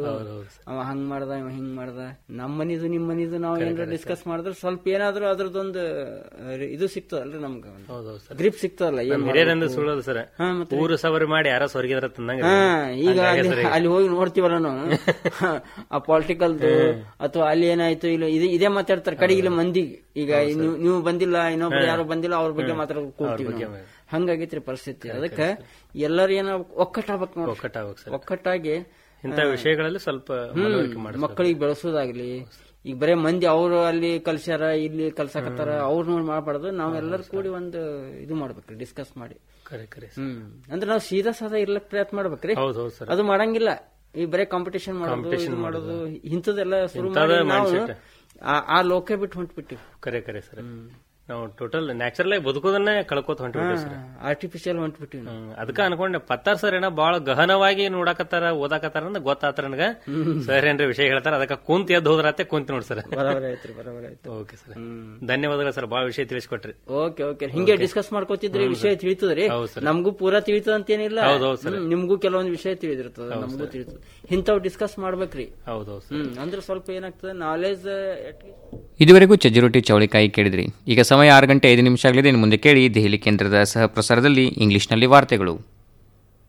ಹೌದೌದು ಅವ ಹಂಗ್ ಮಾಡ್ದ ಇವ ಹಿಂಗ್ ಮಾಡ್ದ ನಮ್ಮ ಮನಿದು ನಿಮ್ ಮನಿದು ನಾವ್ ಏನಾರ ಡಿಸ್ಕಸ್ ಮಾಡಿದ್ರೆ ಸ್ವಲ್ಪ ಏನಾದ್ರೂ ಅದ್ರದ್ದೊಂದು ಅಹ್, ಇದು ಸಿಗ್ತದಲ್ರಿ ನಮ್ಗೆ ಹೌದೌದು ಸರ್ ಗ್ರಿಪ್ ಸಿಗ್ತದಲ್ಲ ಏನ್ ಹಿರಿಯರಿಂದ ಸುಳ್ಳೋದು ಸರ್ ಹಾ, ಮತ್ತೆ? ಊರು ಸವರಿ ಮಾಡಿ ಯಾರೋ ಸ್ವರ್ಗಿದ್ರ ತಂದಂಗ ಹಾ ಈಗ ಅಲ್ಲಿ ಅಲ್ಲಿ ಹೋಗಿ ನೋಡ್ತೀವಲ್ಲ ನಾವು ಆ ಪೊಲಿಟಿಕಲ್ದು ಅಥವಾ ಅಲ್ಲಿ ಏನಾಯ್ತು ಇಲ್ಲ ಇದು ಇದೇ ಮಾತಾಡ್ತಾರೆ ಕಡೆಗೆ ಇಲ್ಲಿ ಮಂದಿ ಈಗ ನೀವು ನೀವು ಬಂದಿಲ್ಲ ಇನ್ನೊಬ್ರು ಯಾರು ಬಂದಿಲ್ಲ ಅವ್ರ ಬಗ್ಗೆ ಮಾತಾಡೋದು ಕೂಡ್ತೀವಿ ನಾವು. ಹಂಗಾಗೈತ್ರಿ ಪರಿಸ್ಥಿತಿ ಅದಕ್ಕೆ ಎಲ್ಲರೂ ಏನೋ ಒಕ್ಕಟ್ಟಾಗ್ಬೇಕು ನೋಡಿ ಒಕ್ಕಟ್ಟಾಗ್ಬೇಕು ಸರ್ ಒಕ್ಕಟ್ಟಾಗಿ ಇಂಥ ವಿಷಯಗಳಲ್ಲಿ ಸ್ವಲ್ಪ ಮನವರಿಕೆ ಮಾಡಿ ಮಕ್ಕಳಿಗೆ ಬೆಳೆಸೋದಾಗ್ಲಿ ಈಗ ಬರೇ ಮಂದಿ ಅವರು ಅಲ್ಲಿ ಕಲ್ಸ್ಯಾರ ಇಲ್ಲಿ ಕಲ್ಸಾಕತ್ತಾರ ಅವ್ರು ನೋಡಿ ಮಾಡ್ಬಾರ್ದು ನಾವೆಲ್ಲರೂ ಕೂಡಿ ಒಂದು ಇದು ಮಾಡ್ಬೇಕ್ರಿ ಡಿಸ್ಕಸ್ ಮಾಡಿ ಕರೆ ಕರೆ ಹ್ಮ್ ಅಂದ್ರೆ ನಾವು ಸೀದಾ ಸಾದಾ ಇರ್ಲಕ್ ಪ್ರಯತ್ನ ಮಾಡ್ಬೇಕ್ರಿ ಹೌದು ಹೌದು ಸರ್ ಅದು ಮಾಡಂಗಿಲ್ಲ ಈ ಬರೇ ಕಾಂಪಿಟೇಷನ್ ಮಾಡೋದು ಇದು ಮಾಡೋದು ಇಂಥದ್ದೆಲ್ಲ ಶುರು ಮಾಡಿ ನಾವು ಆ- ಆ ಲೋಕ ಬಿಟ್ಟು ಹೊಂಟ್ಬಿಟ್ಟಿವಿ ಕರೆ ಕರೆ ಸರ್ ನಾವು ಟೋಟಲ್ ನ್ಯಾಚುರಲ್ ಆಗಿ ಬದುಕೋದನ್ನೇ ಕಳ್ಕೋತ ಹೊಂಟಿವಿ ಸರ್ ಆರ್ಟಿಫಿಷಿಯಲ್ ಹೊಂಟ್ಬಿಟ್ಟಿವಿ ನಾವು ಹ್ಮ್. ಅದಕ್ಕ ಅನ್ಕೊಂಡೆ ಪತ್ತಾರ್ ಸರ್ ಏನೋ ಬಾಳ ಗಹನವಾಗಿ ನೋಡಕತ್ತಾರ ಓದಾಕತ್ತಾರ ಅಂತ ಗೊತ್ತಾತ್ರ ನನಗ ಸರ್ ಏನ್ರಿ ವಿಷಯ ಹೇಳ್ತಾರ ಅದಕ್ಕ ಕುಂತ ಎದ್ದು ಹೋದ್ರತ್ತೆ ಕುಂತ ನೋಡಿ ಸರ್ ಬರೋಬರ ಆಯ್ತ್ರಿ ಬರೋಬರ ಆಯ್ತು ಓಕೆ ಸರ್ ಧನ್ಯವಾದಗಳು ಸರ್ ಬಾಳ ವಿಷಯ ತಿಳಿಸ್ಕೊಟ್ರಿ ಓಕೆ ಓಕೆ ಹಿಂಗೆ ಡಿಸ್ಕಸ್ ಮಾಡ್ಕೋತಿದ್ರೆ ವಿಷಯ ತಿಳಿತದ್ರಿ ಹೌದು ಸರ್. ನಮಗೂ ಪೂರಾ ತಿಳಿತದ ಅಂತೇನಿಲ್ಲ ಹೌದು, ಹೌದು ಸರ್. ಹ್ಮ್, ನಿಮ್ಗೂ ಕೆಲವೊಂದು ವಿಷಯ ತಿಳಿದಿರ್ತದ ನಮಗೂ ತಿಳಿತದ ಇಂಥವ್ ಡಿಸ್ಕಸ್ ಮಾಡ್ಬೇಕ್ರಿ ಹೌದೌದು ಸರ್ ಹ್ಮ್ ಅಂದ್ರೆ ಸ್ವಲ್ಪ ಏನಾಗ್ತದೆ ನಾಲೆಜ್ ಇದುವರೆಗೂ ಚಜ್ಜಿರೊಟ್ಟಿ ಚೌಳಿಕಾಯಿ ಕೇಳಿದ್ರಿ ಈಗ ಸಮಯ ಆರು ಗಂಟೆ ಐದು ನಿಮಿಷ ಆಗಲಿದೆ ಇನ್ನು ಮುಂದೆ ಕೇಳಿ ದೆಹಲಿ ಕೇಂದ್ರದ ಸಹ ಪ್ರಸಾರದಲ್ಲಿ ಇಂಗ್ಲಿಷ್ನಲ್ಲಿ ವಾರ್ತೆಗಳು